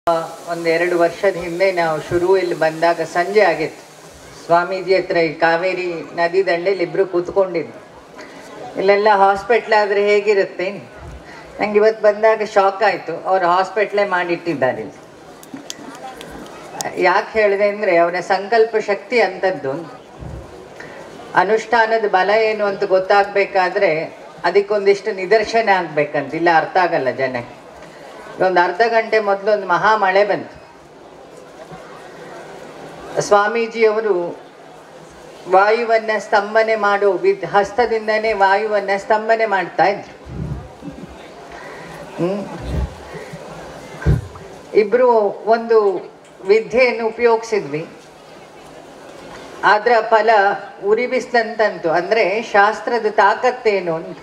ಒಂದೆರಡು ವರ್ಷದ ಹಿಂದೆ ನಾವು ಶುರು ಇಲ್ಲಿ ಬಂದಾಗ ಸಂಜೆ ಆಗಿತ್ತು ಸ್ವಾಮೀಜಿ ಹತ್ರ ಈ ಕಾವೇರಿ ನದಿ ದಂಡೆಲಿ ಇಬ್ಬರು ಕೂತ್ಕೊಂಡಿದ್ದು ಇಲ್ಲೆಲ್ಲ ಹಾಸ್ಪಿಟ್ಲ್ ಆದರೆ ಹೇಗಿರುತ್ತೆ ನಂಗೆ ಇವತ್ತು ಬಂದಾಗ ಶಾಕ್ ಆಯಿತು ಅವ್ರು ಹಾಸ್ಪಿಟ್ಲೇ ಮಾಡಿಟ್ಟಿದ್ದಾರೆ ಇಲ್ಲಿ ಯಾಕೆ ಹೇಳಿದೆ ಅಂದರೆ ಅವರ ಸಂಕಲ್ಪ ಶಕ್ತಿ ಅಂಥದ್ದು ಅನುಷ್ಠಾನದ ಬಲ ಏನು ಅಂತ ಗೊತ್ತಾಗಬೇಕಾದ್ರೆ ಅದಕ್ಕೊಂದಿಷ್ಟು ನಿದರ್ಶನ ಆಗ್ಬೇಕಂತ ಇಲ್ಲ ಅರ್ಥ ಆಗಲ್ಲ ಜನಕ್ಕೆ ಒಂದು ಅರ್ಧ ಗಂಟೆ ಮೊದಲು ಒಂದು ಮಹಾ ಮಳೆ ಬಂತು ಸ್ವಾಮೀಜಿಯವರು ವಾಯುವನ್ನ ಸ್ತಂಭನೆ ಮಾಡೋ ವಿದ್ ಹಸ್ತದಿಂದನೇ ವಾಯುವನ್ನ ಸ್ತಂಭನೆ ಮಾಡ್ತಾ ಇದ್ರು ಹ್ಮ್. ಇಬ್ರು ಒಂದು ವಿದ್ಯೆಯನ್ನು ಉಪಯೋಗಿಸಿದ್ವಿ ಅದರ ಫಲ ಉರಿ ಬಿಸ್ಲಂತಂತು ಅಂದ್ರೆ ಶಾಸ್ತ್ರದ ತಾಕತ್ತೇನು ಅಂತ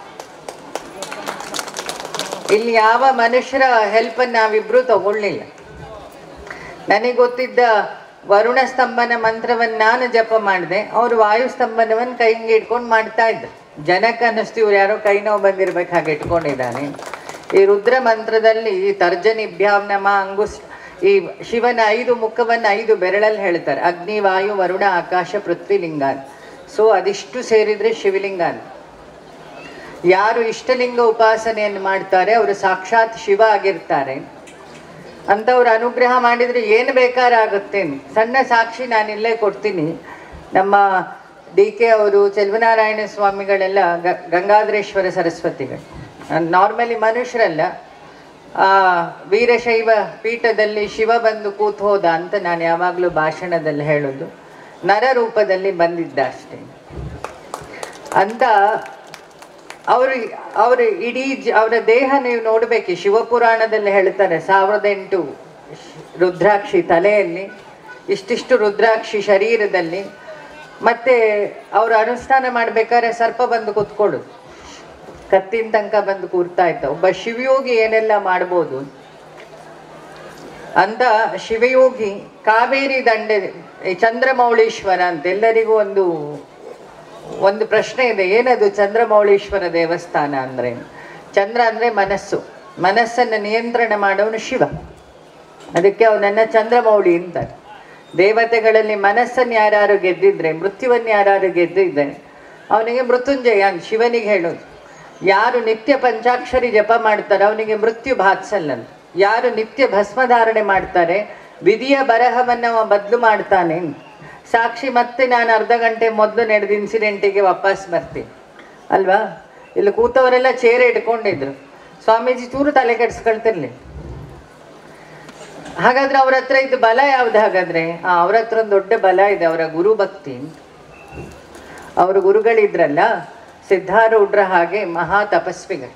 ಇಲ್ಲಿ ಯಾವ ಮನುಷ್ಯರ ಹೆಲ್ಪ್ ನಾವಿಬ್ರು ತಗೊಳ್ಳಿಲ್ಲ ನನಗೆ ಗೊತ್ತಿದ್ದ ವರುಣ ಸ್ತಂಭನ ಮಂತ್ರವನ್ನು ನಾನು ಜಪ ಮಾಡಿದೆ ಅವರು ವಾಯು ಸ್ತಂಭನವನ್ನು ಕೈ ಹಿಂಗೆ ಇಟ್ಕೊಂಡು ಮಾಡ್ತಾ ಇದ್ರು ಜನಕ್ಕೆ ಅನ್ನಿಸ್ತು ಇವ್ರು ಯಾರೋ ಕೈ ನೋವು ಬಂದಿರ್ಬೇಕು ಹಾಗೆ ಇಟ್ಕೊಂಡಿದ್ದಾನೆ ಈ ರುದ್ರ ಮಂತ್ರದಲ್ಲಿ ಈ ತರ್ಜನಿಭ್ಯಾಮ್ ನಮ ಅಂಗುಸ್ ಈ ಶಿವನ ಐದು ಮುಖವನ್ನು ಐದು ಬೆರಳಲ್ಲಿ ಹೇಳ್ತಾರೆ ಅಗ್ನಿ ವಾಯು ವರುಣ ಆಕಾಶ ಪೃಥ್ವಿ ಲಿಂಗ ಅಂತ. ಸೊ ಅದಿಷ್ಟು ಸೇರಿದ್ರೆ ಶಿವಲಿಂಗ ಅಂತ ಯಾರು ಇಷ್ಟಲಿಂಗ ಉಪಾಸನೆಯನ್ನು ಮಾಡ್ತಾರೆ ಅವರು ಸಾಕ್ಷಾತ್ ಶಿವ ಆಗಿರ್ತಾರೆ ಅಂಥವ್ರು ಅನುಗ್ರಹ ಮಾಡಿದರೆ ಏನು ಬೇಕಾರಾಗುತ್ತೆ ಸಣ್ಣ ಸಾಕ್ಷಿ ನಾನು ಇಲ್ಲೇ ಕೊಡ್ತೀನಿ ನಮ್ಮ ಡಿ ಕೆ ಅವರು ಚೆಲುವನಾರಾಯಣ ಸ್ವಾಮಿಗಳೆಲ್ಲ ಗ ಗಂಗಾಧರೇಶ್ವರ ಸರಸ್ವತಿಗಳು ನಾರ್ಮಲಿ ಮನುಷ್ಯರಲ್ಲ ಆ ವೀರಶೈವ ಪೀಠದಲ್ಲಿ ಶಿವ ಬಂದು ಕೂತ್ ಹೋದ ಅಂತ ನಾನು ಯಾವಾಗಲೂ ಭಾಷಣದಲ್ಲಿ ಹೇಳೋದು ನರ ರೂಪದಲ್ಲಿ ಬಂದಿದ್ದ ಅಷ್ಟೇ ಅಂತ ಅವರು ಅವರು ಇಡೀ ಜ- ಅವರ ದೇಹ ನೀವು ನೋಡಬೇಕು ಶಿವಪುರಾಣದಲ್ಲಿ ಹೇಳ್ತಾರೆ ಸಾವಿರದ ಎಂಟು ಶ್- ರುದ್ರಾಕ್ಷಿ ತಲೆಯಲ್ಲಿ ಇಷ್ಟಿಷ್ಟು ರುದ್ರಾಕ್ಷಿ ಶರೀರದಲ್ಲಿ ಮತ್ತೆ ಅವರು ಅನುಷ್ಠಾನ ಮಾಡ್ಬೇಕಾದ್ರೆ ಸರ್ಪ ಬಂದು ಕೂತ್ಕೊಳ್ಳೋದು ಕತ್ತಿನ ತನಕ ಬಂದು ಕೂರ್ತಾ ಇದ್ದ ಒಬ್ಬ ಶಿವಯೋಗಿ ಏನೆಲ್ಲ ಮಾಡ್ಬೋದು ಅಂತ ಶಿವಯೋಗಿ ಕಾವೇರಿ ದಂಡೆ ಈ ಚಂದ್ರಮೌಳೀಶ್ವರ ಅಂತ ಎಲ್ಲರಿಗೂ ಒಂದು ಒಂದು ಪ್ರಶ್ನೆ ಇದೆ ಏನದು ಚಂದ್ರಮೌಳೀಶ್ವರ ದೇವಸ್ಥಾನ ಅಂದ್ರೆ ಚಂದ್ರ ಅಂದ್ರೆ ಮನಸ್ಸು ಮನಸ್ಸನ್ನು ನಿಯಂತ್ರಣ ಮಾಡೋನು ಶಿವ ಅದಕ್ಕೆ ಅವನನ್ನ ಚಂದ್ರಮೌಳಿ ಅಂತಾರೆ ದೇವತೆಗಳಲ್ಲಿ ಮನಸ್ಸನ್ನು ಯಾರು ಗೆದ್ದಿದ್ರೆ ಮೃತ್ಯುವನ್ನು ಯಾರು ಗೆದ್ದಿದ್ರೆ ಅವನಿಗೆ ಮೃತ್ಯುಂಜಯ ಅಂತ ಶಿವನಿಗೆ ಹೇಳೋದು ಯಾರು ನಿತ್ಯ ಪಂಚಾಕ್ಷರಿ ಜಪ ಮಾಡ್ತಾರೆ ಅವನಿಗೆ ಮೃತ್ಯು ಭಾತ್ಸಲ್ಲ ಅಂತ ಯಾರು ನಿತ್ಯ ಭಸ್ಮಧಾರಣೆ ಮಾಡ್ತಾರೆ ವಿಧಿಯ ಬರಹವನ್ನು ಅವ ಬದಲು ಮಾಡ್ತಾನೆ ಅಂತ. ಸಾಕ್ಷಿ ಮತ್ತೆ ನಾನು ಅರ್ಧ ಗಂಟೆ ಮೊದಲು ನಡೆದ ಇನ್ಸಿಡೆಂಟಿಗೆ ವಾಪಸ್ ಬರ್ತೀನಿ ಅಲ್ವಾ ಇಲ್ಲಿ ಕೂತವರೆಲ್ಲ ಚೇರ್ ಇಟ್ಕೊಂಡಿದ್ರು ಸ್ವಾಮೀಜಿ ಚೂರು ತಲೆ ಕೆಡ್ಸ್ಕೊಳ್ತಿರ್ಲಿ ಹಾಗಾದ್ರೆ ಅವ್ರ ಹತ್ರ ಇದು ಬಲ ಯಾವ್ದು ಹಾಗಾದ್ರೆ ಆ, ಅವ್ರ ಹತ್ರ ಒಂದು ದೊಡ್ಡ ಬಲ ಇದೆ ಅವರ ಗುರು ಭಕ್ತಿ ಅಂತ. ಅವ್ರ ಗುರುಗಳಿದ್ರಲ್ಲ ಸಿದ್ಧಾರೂಢ್ರ ಹಾಗೆ ಮಹಾ ತಪಸ್ವಿಗಳು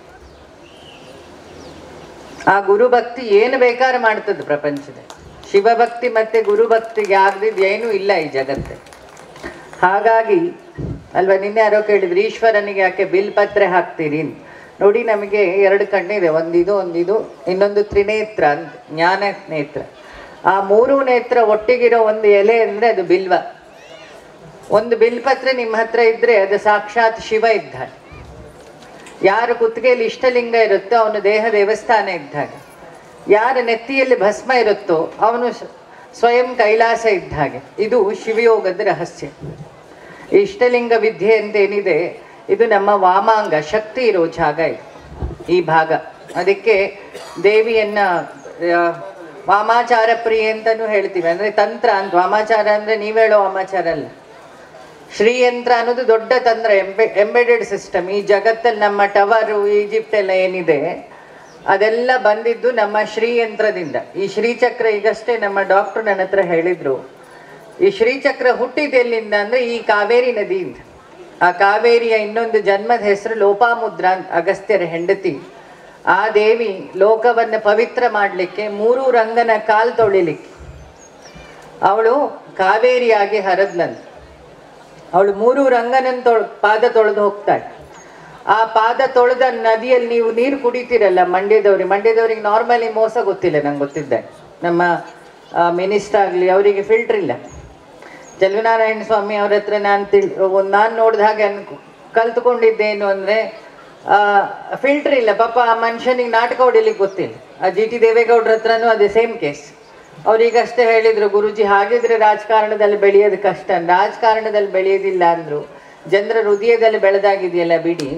ಆ ಗುರು ಭಕ್ತಿ ಏನು ಬೇಕಾದ್ರೆ ಮಾಡ್ತದೆ ಪ್ರಪಂಚದಲ್ಲಿ ಶಿವಭಕ್ತಿ ಮತ್ತೆ ಗುರುಭಕ್ತಿಗೆ ಆಗದಿದ್ದು ಏನೂ ಇಲ್ಲ ಈ ಜಗತ್ತಲ್ಲಿ ಹಾಗಾಗಿ ಅಲ್ವಾ ನಿನ್ನೆ ಯಾರೋ ಕೇಳಿದ್ರು ಈಶ್ವರನಿಗೆ ಯಾಕೆ ಬಿಲ್ಪತ್ರೆ ಹಾಕ್ತೀರಿ ಅಂತ. ನೋಡಿ ನಮಗೆ ಎರಡು ಕಣ್ಣಿದೆ ಒಂದಿದು ಒಂದಿದು ಇನ್ನೊಂದು ತ್ರಿನೇತ್ರ ಅಂತ ಜ್ಞಾನ ನೇತ್ರ ಆ ಮೂರು ನೇತ್ರ ಒಟ್ಟಿಗಿರೋ ಒಂದು ಎಲೆ ಅಂದರೆ ಅದು ಬಿಲ್ವ ಒಂದು ಬಿಲ್ಪತ್ರೆ ನಿಮ್ಮ ಹತ್ರ ಇದ್ರೆ ಅದು ಸಾಕ್ಷಾತ್ ಶಿವ ಇದ್ದಾನೆ ಯಾರ ಕುತ್ತಿಗೆಯಲ್ಲಿ ಇಷ್ಟಲಿಂಗ ಇರುತ್ತೋ ಅವನು ದೇಹ ದೇವಸ್ಥಾನ ಇದ್ದಾಗ ಯಾರ ನೆತ್ತಿಯಲ್ಲಿ ಭಸ್ಮ ಇರುತ್ತೋ ಅವನು ಸ್- ಸ್ವಯಂ ಕೈಲಾಸ ಇದ್ದ ಹಾಗೆ ಇದು ಶಿವಯೋಗದ ರಹಸ್ಯ ಈ ಇಷ್ಟಲಿಂಗ ವಿದ್ಯೆ ಅಂತ ಏನಿದೆ ಇದು ನಮ್ಮ ವಾಮಾಂಗ ಶಕ್ತಿ ಇರೋ ಜಾಗ ಇದು ಈ ಭಾಗ ಅದಕ್ಕೆ ದೇವಿಯನ್ನ ಆ, ವಾಮಾಚಾರ ಪ್ರಿಯೆ ಅಂತಲೂ ಹೇಳ್ತೀವಿ ಅಂದ್ರೆ ತಂತ್ರ ಅಂತ ವಾಮಾಚಾರ ಅಂದ್ರೆ ನೀವ್ ಹೇಳೋ ವಾಮಾಚಾರ ಅಲ್ಲ ಶ್ರೀಯಂತ್ರ ಅನ್ನೋದು ದೊಡ್ಡ ತಂತ್ರ ಎಂಬೆ ಎಂಬೆಡೆಡ್ ಸಿಸ್ಟಮ್ ಈ ಜಗತ್ತಲ್ಲಿ ನಮ್ಮ ಟವರು ಈಜಿಪ್ಟ್ ಎಲ್ಲ ಏನಿದೆ ಅದೆಲ್ಲ ಬಂದಿದ್ದು ನಮ್ಮ ಶ್ರೀಯಂತ್ರದಿಂದ ಈ ಶ್ರೀಚಕ್ರ ಈಗಷ್ಟೇ ನಮ್ಮ ಡಾಕ್ಟರ್ ನನ್ನ ಹತ್ರ ಹೇಳಿದ್ರು ಈ ಶ್ರೀಚಕ್ರ ಹುಟ್ಟಿದ ಎಲ್ಲಿಂದ ಅಂದ್ರೆ ಈ ಕಾವೇರಿ ನದಿಯಿಂದ ಆ ಕಾವೇರಿಯ ಇನ್ನೊಂದು ಜನ್ಮದ ಹೆಸರು ಲೋಪಾಮುದ್ರ ಅಂತ ಅಗಸ್ತ್ಯರ ಹೆಂಡತಿ ಆ ದೇವಿ ಲೋಕವನ್ನು ಪವಿತ್ರ ಮಾಡಲಿಕ್ಕೆ ಮೂರು ರಂಗನ ಕಾಲ್ ತೊಳಿಲಿಕ್ಕೆ ಅವಳು ಕಾವೇರಿಯಾಗಿ ಹರದ್ಲಂತ ಅವಳು ಮೂರು ರಂಗನನ್ನು ತೊಳ್ ಪಾದ ತೊಳೆದು ಹೋಗ್ತಾಳೆ ಆ ಪಾದ ತೊಳೆದ ನದಿಯಲ್ಲಿ ನೀವು ನೀರು ಕುಡಿತೀರಲ್ಲ ಮಂಡ್ಯದವ್ರಿಗೆ ಮಂಡ್ಯದವ್ರಿಗೆ ನಾರ್ಮಲಿ ಮೋಸ ಗೊತ್ತಿಲ್ಲ ನಂಗೆ ಗೊತ್ತಿದ್ದೆ ನಮ್ಮ ಮಿನಿಸ್ಟರ್ ಆಗಲಿ ಅವರಿಗೆ ಫಿಲ್ಟರ್ ಇಲ್ಲ ಜಲನಾರಾಯಣ ಸ್ವಾಮಿ ಅವ್ರ ಹತ್ರ ನಾನು ತಿಳ್ ನಾನು ನೋಡಿದ ಹಾಗೆ ಅನ್ಕೊ ಕಲ್ತ್ಕೊಂಡಿದ್ದೇನು ಅಂದರೆ ಫಿಲ್ಟರ್ ಇಲ್ಲ ಪಾಪ ಆ ಮನುಷ್ಯನಿಗೆ ನಾಟಕ ಹೊಡಿಲಿಕ್ಕೆ ಗೊತ್ತಿಲ್ಲ ಆ ಜಿ ಟಿ ದೇವೇಗೌಡ್ರ ಹತ್ರನೂ ಅದೇ ಸೇಮ್ ಕೇಸ್ ಅವ್ರೀಗಷ್ಟೇ ಹೇಳಿದ್ರು ಗುರುಜಿ ಹಾಗಿದ್ರೆ ರಾಜಕಾರಣದಲ್ಲಿ ಬೆಳೆಯೋದು ಕಷ್ಟ ರಾಜಕಾರಣದಲ್ಲಿ ಬೆಳೆಯೋದಿಲ್ಲ ಅಂದ್ರು ಜನರ ಹೃದಯದಲ್ಲಿ ಬೆಳೆದಾಗಿದೆಯಲ್ಲ ಬಿಡಿ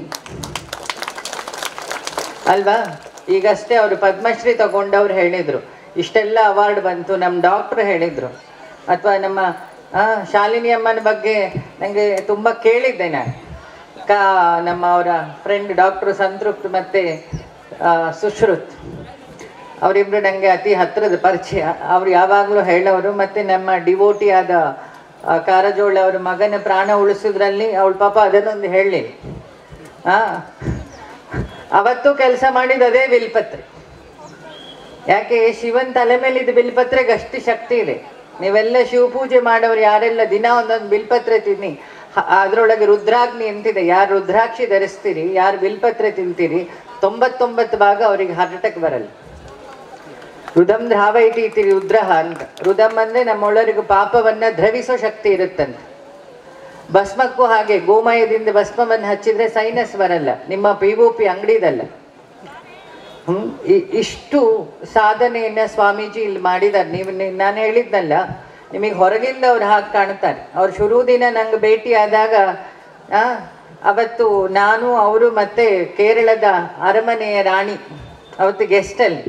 ಅಲ್ವಾ ಈಗಷ್ಟೇ ಅವರು ಪದ್ಮಶ್ರೀ ತಗೊಂಡವ್ರು ಹೇಳಿದ್ರು ಇಷ್ಟೆಲ್ಲ ಅವಾರ್ಡ್ ಬಂತು ನಮ್ಮ ಡಾಕ್ಟ್ರು ಹೇಳಿದ್ರು ಅಥವಾ ನಮ್ಮ ಆ, ಶಾಲಿನಿ ಅಮ್ಮನ ಬಗ್ಗೆ ನನಗೆ ತುಂಬ ಕೇಳಿದ್ದೆ ನಾನು ಕಾ ನಮ್ಮ ಅವರ ಫ್ರೆಂಡ್ ಡಾಕ್ಟ್ರು ಸಂತೃಪ್ತ್ ಮತ್ತು ಸುಶ್ರುತ್ ಅವರಿಬ್ರು ನನಗೆ ಅತಿ ಹತ್ತಿರದ ಪರಿಚಯ ಅವ್ರು ಯಾವಾಗಲೂ ಹೇಳೋರು ಮತ್ತು ನಮ್ಮ ಡಿವೋಟಿ ಆದ ಆ, ಕಾರಜೋಳ ಅವ್ರ ಮಗನ ಪ್ರಾಣ ಉಳಿಸಿದ್ರಲ್ಲಿ ಅವಳ ಪಾಪ ಅದನ್ನೊಂದು ಹೇಳಿ ಆ ಅವತ್ತು ಕೆಲಸ ಮಾಡಿದ ಅದೇ ಬಿಲ್ಪತ್ರೆ ಯಾಕೆ ಶಿವನ್ ತಲೆ ಮೇಲೆ ಇದು ಬಿಲ್ಪತ್ರೆಗೆ ಅಷ್ಟು ಶಕ್ತಿ ಇದೆ ನೀವೆಲ್ಲ ಶಿವಪೂಜೆ ಮಾಡೋರು ಯಾರೆಲ್ಲ ದಿನ ಒಂದೊಂದು ಬಿಲ್ಪತ್ರೆ ತಿನ್ನಿ ಹ- ಅದ್ರೊಳಗೆ ರುದ್ರಾಗ್ನಿ ಅಂತಿದೆ ಯಾರು ರುದ್ರಾಕ್ಷಿ ಧರಿಸ್ತೀರಿ ಯಾರು ಬಿಲ್ಪತ್ರೆ ತಿಂತೀರಿ ತೊಂಬತ್ತೊಂಬತ್ತು ಭಾಗ ಅವರಿಗೆ ಹಾರ್ಟ್ ಅಟ್ಯಾಕ್ ಬರಲ್ಲ ರುದಂ ದ್ರಾವೈತಿ ಇತಿ ರುದ್ರಹ ಅಂತ ರುದಂ ಅಂದ್ರೆ ನಮ್ಮೊಳರಿಗೂ ಪಾಪವನ್ನ ದ್ರವಿಸೋ ಶಕ್ತಿ ಇರುತ್ತಂತೆ ಭಸ್ಮಕ್ಕೂ ಹಾಗೆ ಗೋಮಯದಿಂದ ಭಸ್ಮವನ್ನು ಹಚ್ಚಿದ್ರೆ ಸೈನಸ್ ಬರಲ್ಲ ನಿಮ್ಮ ಪಿ ಒ ಪಿ ಅಂಗಡಿದಲ್ಲ ಹ್ಮ್ ಇ- ಇಷ್ಟು ಸಾಧನೆಯನ್ನ ಸ್ವಾಮೀಜಿ ಇಲ್ಲಿ ಮಾಡಿದ್ದಾರೆ ನೀವು ನಾನು ಹೇಳಿದ್ನಲ್ಲ ನಿಮಗೆ ಹೊರಗಿಂದ ಅವ್ರು ಹಾಗೆ ಕಾಣ್ತಾರೆ ಅವ್ರು ಶುರು ದಿನ ನಂಗೆ ಭೇಟಿ ಆದಾಗ ಆ, ಅವತ್ತು ನಾನು ಅವರು ಮತ್ತೆ ಕೇರಳದ ಅರಮನೆಯ ರಾಣಿ ಅವತ್ತು ಗೆಸ್ಟಲ್ಲಿ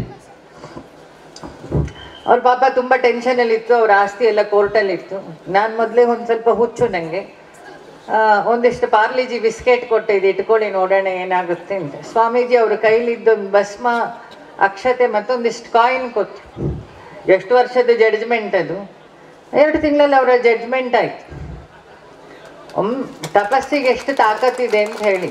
ಅವ್ರ ಪಾಪ ತುಂಬ ಟೆನ್ಷನಲ್ಲಿ ಇತ್ತು ಅವ್ರ ಆಸ್ತಿ ಎಲ್ಲ ಕೋರ್ಟಲ್ಲಿ ಇತ್ತು ನಾನು ಮೊದಲೇ ಒಂದು ಸ್ವಲ್ಪ ಹುಚ್ಚು ನನಗೆ ಒಂದಿಷ್ಟು ಪಾರ್ಲಿಜಿ ಬಿಸ್ಕೆಟ್ ಕೊಟ್ಟೆ ಇದು ಇಟ್ಕೊಳ್ಳಿ ನೋಡೋಣ ಏನಾಗುತ್ತೆ ಅಂತ ಸ್ವಾಮೀಜಿ ಅವ್ರ ಕೈಲಿದ್ದೊಂದು ಭಸ್ಮ ಅಕ್ಷತೆ ಮತ್ತೊಂದಿಷ್ಟು ಕಾಯಿನ್ ಕೊಟ್ಟು ಎಷ್ಟು ವರ್ಷದ ಜಡ್ಜ್ಮೆಂಟ್ ಅದು ಎರಡು ತಿಂಗಳಲ್ಲಿ ಅವರ ಜಡ್ಜ್ಮೆಂಟ್ ಆಯ್ತು ಒಮ್ ತಪಸ್ಸಿಗೆ ಎಷ್ಟು ತಾಕತ್ತಿದೆ ಅಂತ ಹೇಳಿ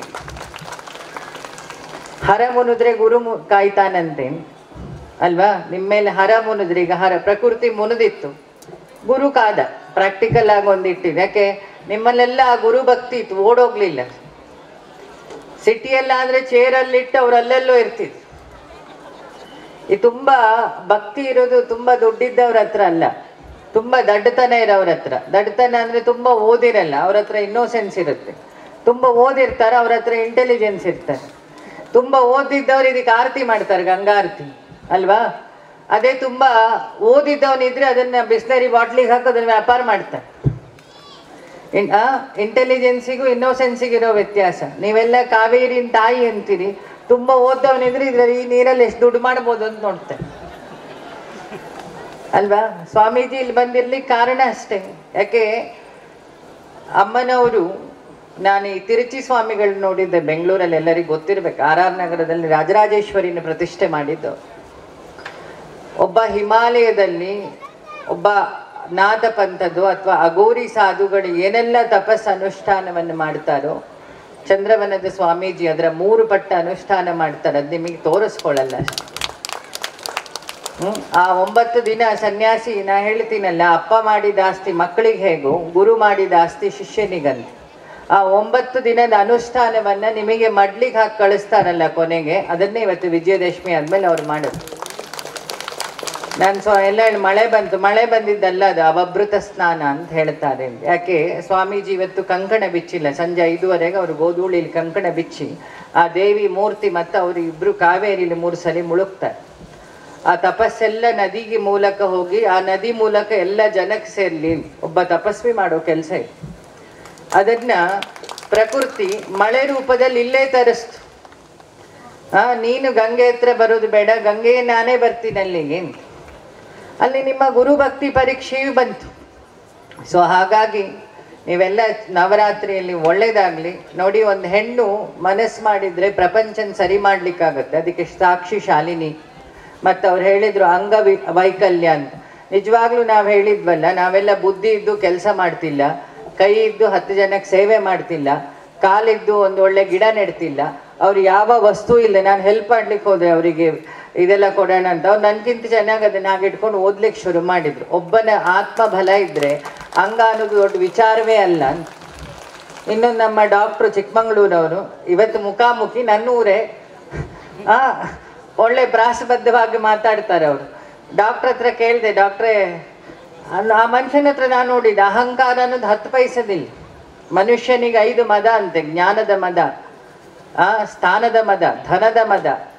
ಹರ ಮುನಿದ್ರೆ ಗುರು ಮು ಕಾಯ್ತಾನಂತೆ ಅಲ್ವಾ ನಿಮ್ಮ ಮೇಲೆ ಹರ ಮುನಿದ್ರೆ ಈಗ ಹರ ಪ್ರಕೃತಿ ಮುನಿದಿತ್ತು ಗುರು ಕಾದ ಪ್ರಾಕ್ಟಿಕಲ್ ಆಗಿ ಒಂದಿಟ್ಟಿದೆ ಯಾಕೆ ನಿಮ್ಮಲ್ಲೆಲ್ಲ ಆ ಗುರು ಭಕ್ತಿ ಇತ್ತು ಓಡೋಗ್ಲಿಲ್ಲ ಸಿಟಿಯಲ್ಲಾದ್ರೆ ಚೇರಲ್ಲಿಟ್ಟು ಅವ್ರು ಅಲ್ಲೆಲ್ಲೋ ಇರ್ತಿದ್ರು ಈ ತುಂಬಾ ಭಕ್ತಿ ಇರೋದು ತುಂಬಾ ದುಡ್ಡಿದ್ದವ್ರ ಹತ್ರ ಅಲ್ಲ ತುಂಬಾ ದಡ್ಡತನ ಇರೋವ್ರ ಹತ್ರ ದಡ್ಡತನ ಅಂದ್ರೆ ತುಂಬಾ ಓದಿರಲ್ಲ ಅವ್ರ ಹತ್ರ ಇನ್ನೋಸೆನ್ಸ್ ಇರುತ್ತೆ ತುಂಬಾ ಓದಿರ್ತಾರೆ ಅವ್ರ ಹತ್ರ ಇಂಟೆಲಿಜೆನ್ಸ್ ಇರ್ತಾರೆ ತುಂಬಾ ಓದಿದ್ದವ್ರು ಇದಕ್ಕೆ ಆರತಿ ಮಾಡ್ತಾರೆ ಗಂಗಾರತಿ ಅಲ್ವಾ ಅದೇ ತುಂಬಾ ಓದಿದ್ದವನಿದ್ರೆ ಅದನ್ನ ಬಿಸ್ಲರಿ ಬಾಟ್ಲಿಗೆ ಹಾಕಿ ಅದನ್ನ ವ್ಯಾಪಾರ ಮಾಡ್ತಾರೆ ಇಂಟೆಲಿಜೆನ್ಸಿಗೂ ಇನ್ನೋಸೆನ್ಸಿಗೂ ಇರೋ ವ್ಯತ್ಯಾಸ ನೀವೆಲ್ಲ ಕಾವೇರಿನ ತಾಯಿ ಅಂತೀರಿ ತುಂಬಾ ಓದ್ದವನಿದ್ರೆ ಇದ್ರಲ್ಲಿ ಈ ನೀರಲ್ಲಿ ಎಷ್ಟು ದುಡ್ಡು ಮಾಡ್ಬೋದು ಅಂತ ನೋಡ್ತಾರೆ ಅಲ್ವಾ ಸ್ವಾಮೀಜಿ ಇಲ್ಲಿ ಬಂದಿರ್ಲಿಕ್ಕೆ ಕಾರಣ ಅಷ್ಟೇ ಯಾಕೆ ಅಮ್ಮನವರು ನಾನು ಈ ತಿರುಚಿ ಸ್ವಾಮಿಗಳು ನೋಡಿದ್ದೆ ಬೆಂಗಳೂರಲ್ಲಿ ಎಲ್ಲರಿಗೂ ಗೊತ್ತಿರ್ಬೇಕು ಆರ್ ಆರ್ ನಗರದಲ್ಲಿ ರಾಜರಾಜೇಶ್ವರಿನ ಪ್ರತಿಷ್ಠೆ ಮಾಡಿದ್ದು ಒಬ್ಬ ಹಿಮಾಲಯದಲ್ಲಿ ಒಬ್ಬ ನಾದ ಪಂಥದ್ದು ಅಥವಾ ಅಗೋರಿ ಸಾಧುಗಳು ಏನೆಲ್ಲ ತಪಸ್ ಅನುಷ್ಠಾನವನ್ನು ಮಾಡ್ತಾರೋ ಚಂದ್ರವನದ ಸ್ವಾಮೀಜಿ ಅದರ ಮೂರು ಪಟ್ಟ ಅನುಷ್ಠಾನ ಮಾಡ್ತಾರೆ ಅದು ನಿಮಗೆ ತೋರಿಸ್ಕೊಳ್ಳಲ್ಲ ಅಷ್ಟೆ ಹ್ಮ್ ಆ ಒಂಬತ್ತು ದಿನ ಸನ್ಯಾಸಿ ನಾ ಹೇಳ್ತೀನಲ್ಲ ಅಪ್ಪ ಮಾಡಿದ ಆಸ್ತಿ ಮಕ್ಕಳಿಗೆ ಹೇಗೋ ಗುರು ಮಾಡಿದ ಆಸ್ತಿ ಶಿಷ್ಯನಿಗಂತ ಆ ಒಂಬತ್ತು ದಿನದ ಅನುಷ್ಠಾನವನ್ನ ನಿಮಗೆ ಮಡ್ಲಿಗೆ ಹಾಕಿ ಕಳಿಸ್ತಾರಲ್ಲ ಕೊನೆಗೆ ಅದನ್ನೇ ಇವತ್ತು ವಿಜಯದಶಮಿ ಆದ್ಮೇಲೆ ಅವ್ರು ಮಾಡೋದು ನಾನು ಸ್ವ ಎಲ್ಲ ಹೇಳಿ ಮಳೆ ಬಂತು ಮಳೆ ಬಂದಿದ್ದಲ್ಲ ಅದು ಅವಭೃತ ಸ್ನಾನ ಅಂತ ಹೇಳ್ತಾರೆ ಯಾಕೆ ಸ್ವಾಮೀಜಿ ಇವತ್ತು ಕಂಕಣ ಬಿಚ್ಚಿಲ್ಲ ಸಂಜೆ ಐದುವರೆಗೆ ಅವರು ಗೋಧೂಳಿಲಿ ಕಂಕಣ ಬಿಚ್ಚಿ ಆ ದೇವಿ ಮೂರ್ತಿ ಮತ್ತು ಅವರು ಇಬ್ರು ಕಾವೇರಿಲಿ ಮೂರು ಸಲ ಮುಳುಗ್ತಾರೆ ಆ ತಪಸ್ಸೆಲ್ಲ ನದಿಗೆ ಮೂಲಕ ಹೋಗಿ ಆ ನದಿ ಮೂಲಕ ಎಲ್ಲ ಜನಕ್ಕೆ ಸೇರ್ಲಿ ಒಬ್ಬ ತಪಸ್ವಿ ಮಾಡೋ ಕೆಲಸ ಇದೆ ಅದನ್ನ ಪ್ರಕೃತಿ ಮಳೆ ರೂಪದಲ್ಲಿ ಇಲ್ಲೇ ತರಿಸ್ತು ಆ ನೀನು ಗಂಗೆ ಹತ್ರ ಬರೋದು ಬೇಡ ಗಂಗೆಗೆ ನಾನೇ ಬರ್ತೀನಿ ಅಲ್ಲಿಗೆ ಅಂತ. ಅಲ್ಲಿ ನಿಮ್ಮ ಗುರು ಭಕ್ತಿ ಪರೀಕ್ಷೆಯೂ ಬಂತು ಸೊ ಹಾಗಾಗಿ ನೀವೆಲ್ಲ ನವರಾತ್ರಿಯಲ್ಲಿ ಒಳ್ಳೇದಾಗ್ಲಿ ನೋಡಿ ಒಂದು ಹೆಣ್ಣು ಮನಸ್ಸು ಮಾಡಿದ್ರೆ ಪ್ರಪಂಚನ ಸರಿ ಮಾಡ್ಲಿಕ್ಕಾಗತ್ತೆ ಅದಕ್ಕೆ ಸಾಕ್ಷಿ ಶಾಲಿನಿ ಮತ್ತು ಅವ್ರು ಹೇಳಿದ್ರು ಅಂಗ ವಿ- ವೈಕಲ್ಯ ಅಂತ ನಿಜವಾಗ್ಲೂ ನಾವು ಹೇಳಿದ್ವಲ್ಲ ನಾವೆಲ್ಲ ಬುದ್ಧಿ ಇದ್ದು ಕೆಲಸ ಮಾಡ್ತಿಲ್ಲ ಕೈ ಇದ್ದು ಹತ್ತು ಜನಕ್ಕೆ ಸೇವೆ ಮಾಡ್ತಿಲ್ಲ ಕಾಲಿದ್ದು ಒಂದು ಒಳ್ಳೆ ಗಿಡ ನೆಡ್ತಿಲ್ಲ ಅವ್ರು ಯಾವ ವಸ್ತು ಇಲ್ಲ ನಾನು ಹೆಲ್ಪ್ ಮಾಡ್ಲಿಕ್ಕೆ ಹೋದೆ ಅವರಿಗೆ ಇದೆಲ್ಲ ಕೊಡೋಣ ಅಂತ ಅವ್ರು ನನ್ಗಿಂತ ಚೆನ್ನಾಗಿ ಅದನ್ನ ಹಾಗೆ ಇಟ್ಕೊಂಡು ಓದ್ಲಿಕ್ಕೆ ಶುರು ಮಾಡಿದ್ರು ಒಬ್ಬನ ಆತ್ಮ ಬಲ ಇದ್ರೆ ಅಂಗ ಅನ್ನೋದು ದೊಡ್ಡ ವಿಚಾರವೇ ಅಲ್ಲ ಅಂತ ಇನ್ನೊಂದು ನಮ್ಮ ಡಾಕ್ಟ್ರು ಚಿಕ್ಕಮಂಗ್ಳೂರವರು ಇವತ್ತು ಮುಖಾಮುಖಿ ನನ್ನೂರೇ ಆ ಒಳ್ಳೆ ಪ್ರಾಸಬದ್ಧವಾಗಿ ಮಾತಾಡ್ತಾರೆ ಅವರು ಡಾಕ್ಟ್ರ್ ಹತ್ರ ಕೇಳಿದೆ ಡಾಕ್ಟ್ರೇ ಅಲ್ಲ, ಆ ಮನುಷ್ಯನ ಹತ್ರ ನಾನು ನೋಡಿದ್ದೆ ಅಹಂಕಾರ ಅನ್ನೋದು ಹತ್ತು ಪೈಸದಿಲ್ಲ ಮನುಷ್ಯನಿಗೆ ಐದು ಮದ ಅಂತೆ ಜ್ಞಾನದ ಮದ ಆ ಸ್ಥಾನದ ಮದ ಧನದ ಮದ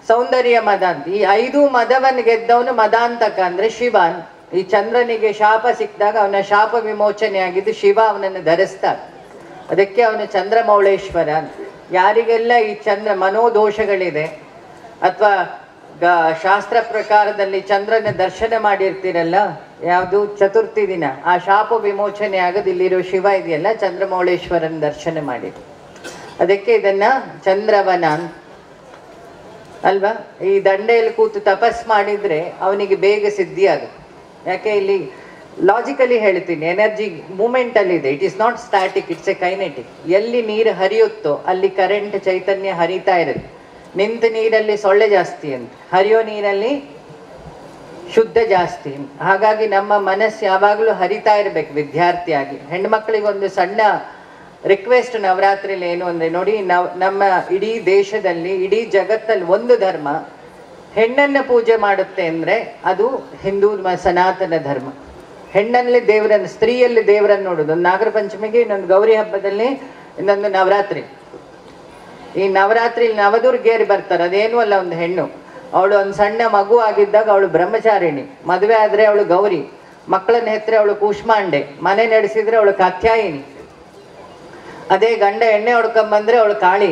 ಸೌಂದರ್ಯ ಮದ ಅಂತ ಈ ಐದು ಮದವನ್ನು ಗೆದ್ದವನು ಮದಾಂತಕ ಅಂದ್ರೆ ಶಿವನ್ ಈ ಚಂದ್ರನಿಗೆ ಶಾಪ ಸಿಕ್ಕಿದಾಗ ಅವನ ಶಾಪ ವಿಮೋಚನೆ ಆಗಿದ್ದು ಶಿವ ಅವನನ್ನು ಧರಿಸ್ತಾನೆ ಅದಕ್ಕೆ ಅವನು ಚಂದ್ರಮೌಳೇಶ್ವರ ಅಂತ. ಯಾರಿಗೆಲ್ಲ ಈ ಚಂದ್ರ ಮನೋದೋಷಗಳಿದೆ ಅಥವಾ ಗ ಶಾಸ್ತ್ರ ಪ್ರಕಾರದಲ್ಲಿ ಚಂದ್ರನ ದರ್ಶನ ಮಾಡಿರ್ತೀರಲ್ಲ ಯಾವುದು ಚತುರ್ಥಿ ದಿನ ಆ ಶಾಪ ವಿಮೋಚನೆ ಆಗದು ಇಲ್ಲಿರೋ ಶಿವ ಇದೆಯಲ್ಲ ಚಂದ್ರಮೌಳೇಶ್ವರನ ದರ್ಶನ ಮಾಡಿ ಅದಕ್ಕೆ ಇದನ್ನ ಚಂದ್ರವನ ಅಂತ ಅಲ್ವಾ ಈ ದಂಡೆಯಲ್ಲಿ ಕೂತು ತಪಸ್ ಮಾಡಿದ್ರೆ ಅವನಿಗೆ ಬೇಗ ಸಿದ್ಧಿ ಆಗುತ್ತೆ ಯಾಕೆ ಇಲ್ಲಿ ಲಾಜಿಕಲಿ ಹೇಳ್ತೀನಿ ಎನರ್ಜಿ ಮೂಮೆಂಟ್ ಅಲ್ಲಿ ಇದೆ it is not static it's a kinetic ಎಲ್ಲಿ ನೀರು ಹರಿಯುತ್ತೋ ಅಲ್ಲಿ ಕರೆಂಟ್ ಚೈತನ್ಯ ಹರಿತಾ ಇರುತ್ತೆ ನಿಂತ ನೀರಲ್ಲಿ ಸೊಳ್ಳೆ ಜಾಸ್ತಿ ಅಂತ ಹರಿಯೋ ನೀರಲ್ಲಿ ಶುದ್ಧ ಜಾಸ್ತಿ ಹಾಗಾಗಿ ನಮ್ಮ ಮನಸ್ಸು ಯಾವಾಗಲೂ ಹರಿತಾ ಇರಬೇಕು ವಿದ್ಯಾರ್ಥಿಯಾಗಿ ಹೆಣ್ಮಕ್ಳಿಗೆ ಒಂದು ಸಣ್ಣ ರಿಕ್ವೆಸ್ಟ್ ನವರಾತ್ರಿಲಿ ಏನು ಅಂದ್ರೆ ನೋಡಿ ನಾವು ನಮ್ಮ ಇಡೀ ದೇಶದಲ್ಲಿ ಇಡೀ ಜಗತ್ತಲ್ಲಿ ಒಂದು ಧರ್ಮ ಹೆಣ್ಣನ್ನ ಪೂಜೆ ಮಾಡುತ್ತೆ ಅಂದ್ರೆ ಅದು ಹಿಂದೂ ಮ- ಸನಾತನ ಧರ್ಮ ಹೆಣ್ಣಲ್ಲಿ ದೇವರನ್ನು ಸ್ತ್ರೀಯಲ್ಲಿ ದೇವರನ್ನು ನೋಡೋದು ಒಂದು ನಾಗರ ಪಂಚಮಿಗೆ ಇನ್ನೊಂದು ಗೌರಿ ಹಬ್ಬದಲ್ಲಿ ಇನ್ನೊಂದು ನವರಾತ್ರಿ ಈ ನವರಾತ್ರಿ ನವದುರ್ಗಿಯರು ಬರ್ತಾರೆ ಅದೇನು ಅಲ್ಲ ಒಂದು ಹೆಣ್ಣು ಅವಳು ಒಂದು ಸಣ್ಣ ಮಗು ಆಗಿದ್ದಾಗ ಅವಳು ಬ್ರಹ್ಮಚಾರಿಣಿ ಮದುವೆ ಆದ್ರೆ ಅವಳು ಗೌರಿ ಮಕ್ಕಳನ್ನ ಹೆತ್ತರೆ ಅವಳು ಕೂಷ್ಮಾಂಡೆ ಮನೆ ನಡೆಸಿದ್ರೆ ಅವಳು ಕಾತ್ಯಾಯಿನಿ ಅದೇ ಗಂಡ ಎಣ್ಣೆ ಹೊಡ್ಕೊಂಬಂದ್ರೆ ಅವಳು ಕಾಳಿ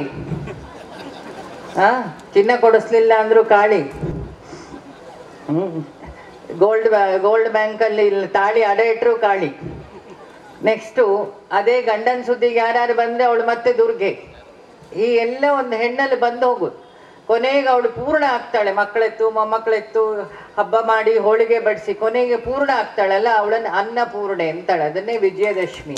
ಆ ಚಿನ್ನ ಕೊಡಿಸ್ಲಿಲ್ಲ ಅಂದ್ರು ಕಾಳಿ ಹ್ಮ್ ಗೋಲ್ಡ್ ಗೋಲ್ಡ್ ಬ್ಯಾಂಕಲ್ಲಿ ಇಲ್ಲಿ ತಾಳಿ ಅಡ ಇಟ್ರು ಕಾಳಿ ನೆಕ್ಸ್ಟು ಅದೇ ಗಂಡನ ಸುದ್ದಿಗೆ ಯಾರ್ಯಾರು ಬಂದ್ರೆ ಅವಳು ಮತ್ತೆ ದುರ್ಗೆ ಈ ಎಲ್ಲ ಒಂದು ಹೆಣ್ಣಲ್ಲಿ ಬಂದು ಹೋಗುದು ಕೊನೆಗೆ ಅವಳು ಪೂರ್ಣ ಆಗ್ತಾಳೆ ಮಕ್ಕಳೆತ್ತು ಮೊಮ್ಮಕ್ಕಳೆತ್ತು ಹಬ್ಬ ಮಾಡಿ ಹೋಳಿಗೆ ಬಡಿಸಿ ಕೊನೆಗೆ ಪೂರ್ಣ ಆಗ್ತಾಳಲ್ಲ ಅವಳನ್ನ ಅನ್ನಪೂರ್ಣೆ ಅಂತಾಳೆ ಅದನ್ನೇ ವಿಜಯದಶಮಿ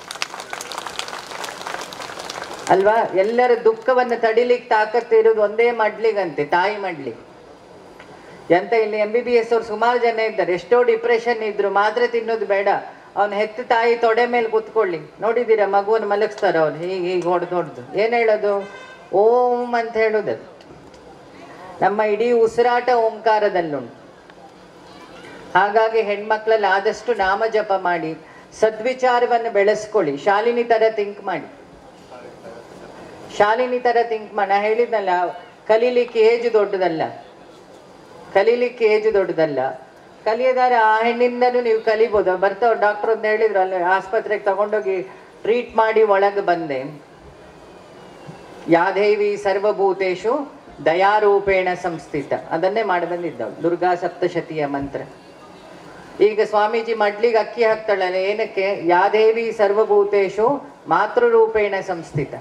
ಅಲ್ವಾ ಎಲ್ಲರ ದುಃಖವನ್ನು ತಡಿಲಿಕ್ಕೆ ತಾಕತ್ತಿರೋದು ಒಂದೇ ಮಡ್ಲಿಗಂತೆ ತಾಯಿ ಮಡ್ಲಿ ಎಂತ ಇಲ್ಲಿ ಎಂ ಬಿ ಬಿ ಎಸ್ ಅವ್ರು ಸುಮಾರು ಜನ ಇದ್ದಾರೆ ಎಷ್ಟೋ ಡಿಪ್ರೆಷನ್ ಇದ್ರು ಮಾತ್ರೆ ತಿನ್ನೋದು ಬೇಡ ಅವ್ನ ಹೆತ್ತ ತಾಯಿ ತೊಡೆ ಮೇಲೆ ಕೂತ್ಕೊಳ್ಳಿ ನೋಡಿದ್ದೀರಾ ಮಗುವನ್ನು ಮಲಗಿಸ್ತಾರ ಅವ್ರು ಹೀಗೆ ಹೀಗೆ ಹೊಡೆದು ಹೊಡೆದು ಏನು ಹೇಳೋದು ಓಂ ಅಂತ ಹೇಳೋದು ಅದು. ನಮ್ಮ ಇಡೀ ಉಸಿರಾಟ ಓಂಕಾರದಲ್ಲುಂಟು ಹಾಗಾಗಿ ಹೆಣ್ಮಕ್ಳಲ್ಲಿ ಆದಷ್ಟು ನಾಮ ಜಪ ಮಾಡಿ ಸದ್ವಿಚಾರವನ್ನು ಬೆಳೆಸ್ಕೊಳ್ಳಿ ಶಾಲಿನಿ ತರ ಥಿಂಕ್ ಮಾಡಿ ಶಾಲಿನಿ ತರ ಥಿಂಕ್ ಮಾಡಿ ನಾ ಹೇಳಿದ್ನಲ್ಲ ಕಲೀಲಿಕ್ಕೆ ಏಜ್ ದೊಡ್ಡದಲ್ಲ ಕಲೀಲಿಕ್ಕೆ ಏಜ್ ದೊಡ್ಡದಲ್ಲ ಕಲಿಯದಾರೆ ಆ ಹೆಣ್ಣಿಂದನೂ ನೀವು ಕಲಿಬೋದು ಬರ್ತಾವ್ ಡಾಕ್ಟರ್ ಅಂತ ಹೇಳಿದ್ರು ಅಲ್ಲಿ ಆಸ್ಪತ್ರೆಗೆ ತಗೊಂಡೋಗಿ ಟ್ರೀಟ್ ಮಾಡಿ ಒಳಗೆ ಬಂದೆ ಯಾದೇವಿ ಸರ್ವಭೂತೇಶು ದಯಾರೂಪೇಣ ಸಂಸ್ಥಿತ ಅದನ್ನೇ ಮಾಡಿ ಬಂದಿದ್ದವು ದುರ್ಗಾ ಸಪ್ತಶತಿಯ ಮಂತ್ರ ಈಗ ಸ್ವಾಮೀಜಿ ಮಡ್ಲಿಗೆ ಅಕ್ಕಿ ಹಾಕ್ತಾಳಲ್ಲ ಏನಕ್ಕೆ ಯಾದೇವಿ ಸರ್ವಭೂತೇಶು ಮಾತೃರೂಪೇಣ ಸಂಸ್ಥಿತ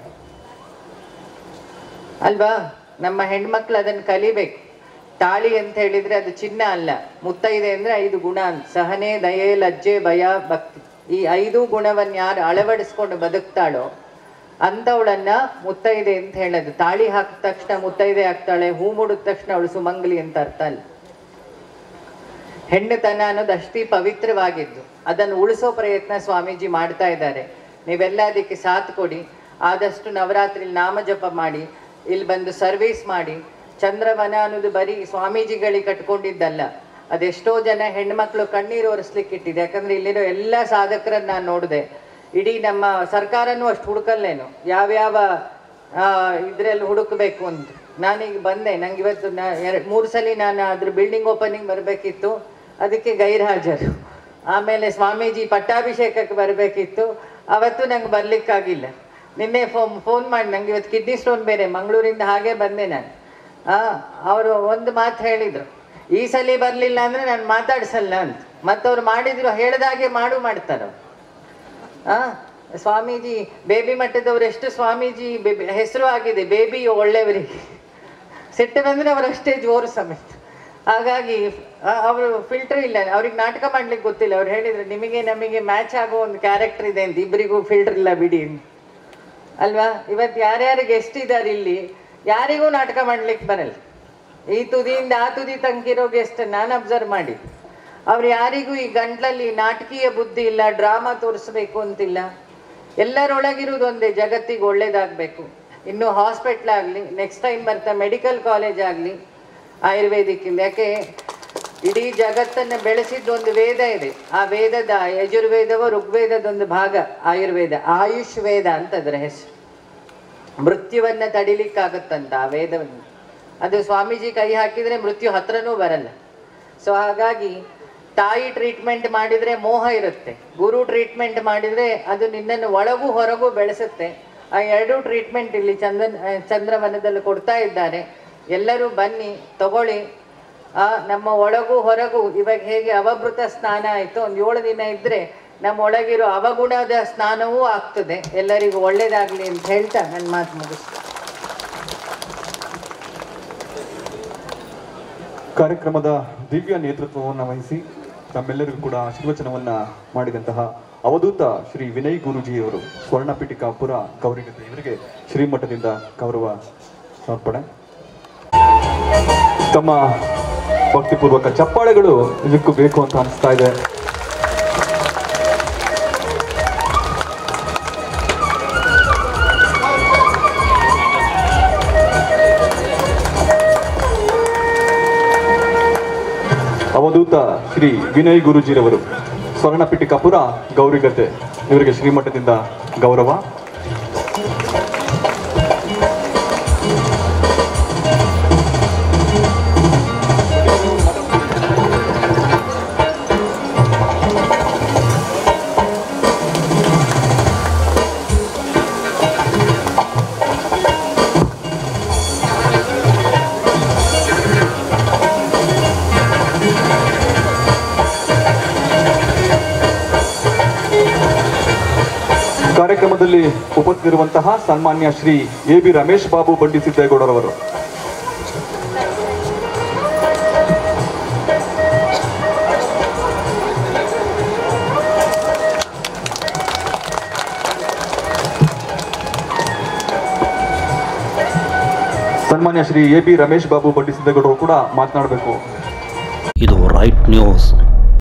ಅಲ್ವಾ ನಮ್ಮ ಹೆಣ್ಮಕ್ಳು ಅದನ್ನು ಕಲಿಬೇಕು ತಾಳಿ ಅಂತ ಹೇಳಿದ್ರೆ ಅದು ಚಿನ್ನ ಅಲ್ಲ ಮುತ್ತೈದೆ ಅಂದ್ರೆ ಐದು ಗುಣ ಅಂತ ಸಹನೆ ದಯೆ ಲಜ್ಜೆ ಭಯ ಭಕ್ತಿ ಈ ಐದು ಗುಣವನ್ನು ಯಾರು ಅಳವಡಿಸ್ಕೊಂಡು ಬದುಕ್ತಾಳೋ ಅಂಥವಳನ್ನ ಮುತ್ತೈದೆ ಅಂತ ಹೇಳೋದು ತಾಳಿ ಹಾಕಿದ ತಕ್ಷಣ ಮುತ್ತೈದೆ ಆಗ್ತಾಳೆ ಹೂ ಮುಡಿದ ತಕ್ಷಣ ಅವಳು ಸುಮಂಗಲಿ ಅಂತ ಅರ್ಥ ಅಲ್ಲ ಹೆಣ್ಣುತನ ಅನ್ನೋದು ಅಷ್ಟೇ ಪವಿತ್ರವಾಗಿದ್ದು ಅದನ್ನು ಉಳಿಸೋ ಪ್ರಯತ್ನ ಸ್ವಾಮೀಜಿ ಮಾಡ್ತಾ ಇದ್ದಾರೆ ನೀವೆಲ್ಲ ಅದಕ್ಕೆ ಸಾಥ್ ಕೊಡಿ ಆದಷ್ಟು ನವರಾತ್ರಿ ನಾಮ ಜಪ ಮಾಡಿ ಇಲ್ಲಿ ಬಂದು ಸರ್ವಿಸ್ ಮಾಡಿ ಚಂದ್ರವನ ಅನ್ನೋದು ಬರೀ ಸ್ವಾಮೀಜಿಗಳಿಗೆ ಕಟ್ಕೊಂಡಿದ್ದಲ್ಲ ಅದೆಷ್ಟೋ ಜನ ಹೆಣ್ಮಕ್ಳು ಕಣ್ಣೀರು ಒರೆಸ್ಲಿಕ್ಕೆ ಇಟ್ಟಿದೆ ಯಾಕಂದ್ರೆ ಇಲ್ಲಿರೋ ಎಲ್ಲ ಸಾಧಕರನ್ನ ನಾನು ನೋಡಿದೆ ಇಡೀ ನಮ್ಮ ಸರ್ಕಾರನೂ ಅಷ್ಟು ಹುಡುಕಲ್ಲೇನು ಯಾವ್ಯಾವ ಇದರಲ್ಲಿ ಹುಡುಕಬೇಕು ಅಂತ ನಾನೀಗ ಬಂದೆ ನಂಗೆ ಇವತ್ತು ನಾ ಎರಡು ಮೂರು ಸಲ ನಾನು ಅದ್ರ ಬಿಲ್ಡಿಂಗ್ ಓಪನಿಂಗ್ ಬರಬೇಕಿತ್ತು ಅದಕ್ಕೆ ಗೈರ್ಹಾಜರು ಆಮೇಲೆ ಸ್ವಾಮೀಜಿ ಪಟ್ಟಾಭಿಷೇಕಕ್ಕೆ ಬರಬೇಕಿತ್ತು ಅವತ್ತು ನಂಗೆ ಬರ್ಲಿಕ್ಕಾಗಿಲ್ಲ ನಿನ್ನೆ ಫೋನ್ ಫೋನ್ ಮಾಡಿ ನಂಗೆ ಇವತ್ತು ಕಿಡ್ನಿ ಸ್ಟೋನ್ ಬೇರೆ ಮಂಗಳೂರಿಂದ ಹಾಗೆ ಬಂದೆ ನಾನು ಅವರು ಒಂದು ಮಾತು ಹೇಳಿದರು ಈ ಸಲ ಬರಲಿಲ್ಲ ಅಂದರೆ ನಾನು ಮಾತಾಡ್ಸಲ್ಲ ಅಂತ ಮತ್ತವ್ರು ಮಾಡಿದ್ರು ಹೇಳ್ದಾಗೆ ಮಾಡು ಮಾಡ್ತಾರೆ ಅವ್ರು. ಆ ಸ್ವಾಮೀಜಿ ಬೇಬಿ ಮಠದವ್ರು ಎಷ್ಟು ಸ್ವಾಮೀಜಿ ಬೇಬಿ ಹೆಸರು ಆಗಿದೆ ಬೇಬಿ ಒಳ್ಳೆಯವರಿಗೆ ಸಿಟ್ಟು ಬಂದ್ರೆ ಅವರಷ್ಟೇ ಜೋರು ಸಮೇತ ಹಾಗಾಗಿ ಅವರು ಫಿಲ್ಟರ್ ಇಲ್ಲ ಅವ್ರಿಗೆ ನಾಟಕ ಮಾಡ್ಲಿಕ್ಕೆ ಗೊತ್ತಿಲ್ಲ ಅವ್ರು ಹೇಳಿದ್ರು ನಿಮಗೆ ನಮಗೆ ಮ್ಯಾಚ್ ಆಗೋ ಒಂದು ಕ್ಯಾರೆಕ್ಟರ್ ಇದೆ ಅಂತ ಇಬ್ಬರಿಗೂ ಫಿಲ್ಟರ್ ಇಲ್ಲ ಬಿಡಿ ಅಂತ. ಅಲ್ವಾ ಇವತ್ತು ಯಾರ್ಯಾರು ಗೆಸ್ಟ್ ಇದ್ದಾರೆ ಇಲ್ಲಿ ಯಾರಿಗೂ ನಾಟಕ ಮಾಡ್ಲಿಕ್ಕೆ ಬರಲ್ಲ ಈ ತುದಿಯಿಂದ ಆ ತುದಿ ತನಕಿರೋ ಗೆಸ್ಟ್ ನಾನು ಅಬ್ಸರ್ವ್ ಮಾಡಿ ಅವ್ರು ಯಾರಿಗೂ ಈ ಗಂಟ್ಲಲ್ಲಿ ನಾಟಕೀಯ ಬುದ್ಧಿ ಇಲ್ಲ ಡ್ರಾಮಾ ತೋರಿಸ್ಬೇಕು ಅಂತಿಲ್ಲ ಎಲ್ಲರೊಳಗಿರೋದು ಒಂದೇ ಜಗತ್ತಿಗೆ ಒಳ್ಳೇದಾಗಬೇಕು ಇನ್ನು ಹಾಸ್ಪಿಟ್ಲ್ ಆಗಲಿ ನೆಕ್ಸ್ಟ್ ಟೈಮ್ ಬರ್ತಾ ಮೆಡಿಕಲ್ ಕಾಲೇಜ್ ಆಗಲಿ ಆಯುರ್ವೇದಿಕ್ ಯಾಕೆ ಇಡೀ ಜಗತ್ತನ್ನು ಬೆಳೆಸಿದ್ದು ಒಂದು ವೇದ ಇದೆ ಆ ವೇದದ ಯಜುರ್ವೇದವ ಋಗ್ವೇದದೊಂದು ಭಾಗ ಆಯುರ್ವೇದ ಆಯುಷ್ ವೇದ ಅಂತ ಅದರ ಹೆಸರು ಮೃತ್ಯುವನ್ನ ತಡಿಲಿಕ್ಕಾಗತ್ತಂತ ಆ ವೇದವನ್ನು ಅದು ಸ್ವಾಮೀಜಿ ಕೈ ಹಾಕಿದರೆ ಮೃತ್ಯು ಹತ್ರನೂ ಬರಲ್ಲ ಸೊ ಹಾಗಾಗಿ ತಾಯಿ ಟ್ರೀಟ್ಮೆಂಟ್ ಮಾಡಿದರೆ ಮೋಹ ಇರುತ್ತೆ ಗುರು ಟ್ರೀಟ್ಮೆಂಟ್ ಮಾಡಿದರೆ ಅದು ನಿನ್ನನ್ನು ಒಳಗೂ ಹೊರಗೂ ಬೆಳೆಸುತ್ತೆ ಆ ಎರಡೂ ಟ್ರೀಟ್ಮೆಂಟ್ ಇಲ್ಲಿ ಚಂದನ್ ಆ, ಚಂದ್ರವನದಲ್ಲಿ ಕೊಡ್ತಾ ಇದ್ದಾರೆ ಎಲ್ಲರೂ ಬನ್ನಿ ತಗೊಳ್ಳಿ ಆ ನಮ್ಮ ಒಳಗೂ ಹೊರಗೂ ಇವಾಗ ಹೇಗೆ ಅವಭೃತ ಸ್ನಾನ ಆಯಿತು ಒಂದು ಏಳು ದಿನ ಇದ್ದರೆ ನಮ್ಮ ಒಳಗಿರೋ ಅವಗುಣದ ಸ್ನಾನವೂ ಆಗ್ತದೆ ಎಲ್ಲರಿಗೂ ಒಳ್ಳೇದಾಗಲಿ ಅಂತ ಹೇಳ್ತಾ ನನ್ನ ಮಾತು ಮುಗಿಸ್ತೀನಿ ಕಾರ್ಯಕ್ರಮದ ದಿವ್ಯ ನೇತೃತ್ವವನ್ನು ವಹಿಸಿ ತಮ್ಮೆಲ್ಲರಿಗೂ ಕೂಡ ಆಶೀರ್ವಚನವನ್ನ ಮಾಡಿದಂತಹ ಅವಧೂತ ಶ್ರೀ ವಿನಯ್ ಗುರುಜಿಯವರು ಸ್ವರ್ಣಪೀಠಿಕಾಪುರ ಗೌರಿಗದ್ದೆ ಇವರಿಗೆ ಶ್ರೀಮಠದಿಂದ ಗೌರವ ಸಮರ್ಪಣೆ ತಮ್ಮ ಭಕ್ತಿಪೂರ್ವಕ ಚಪ್ಪಾಳೆಗಳು ಇದಕ್ಕೂ ಬೇಕು ಅಂತ ಅನಿಸ್ತಾ ಇದೆ ಅವಧೂತ ಶ್ರೀ ವಿನಯ್ ಗುರುಜಿರವರು ಸ್ವರ್ಣಪಿಟಿಕಾಪುರ ಗೌರಿಗದ್ದೆ ಇವರಿಗೆ ಶ್ರೀಮಠದಿಂದ ಗೌರವ ಕಾರ್ಯಕ್ರಮದಲ್ಲಿ ಉಪಸ್ಥಿತಿರುವಂತಹ ಸನ್ಮಾನ್ಯ ಶ್ರೀ ಎ ಬಿ ರಮೇಶ್ ಬಾಬು ಬಂಡಿ ಸಿದ್ದೇಗೌಡರವರು ಸನ್ಮಾನ್ಯ ಶ್ರೀ ಎ ಬಿ ರಮೇಶ್ ಬಾಬು ಬಂಡಿ ಸಿದ್ದೇಗೌಡರು ಕೂಡ ಮಾತನಾಡಬೇಕು ಇದು ರೈಟ್ ನ್ಯೂಸ್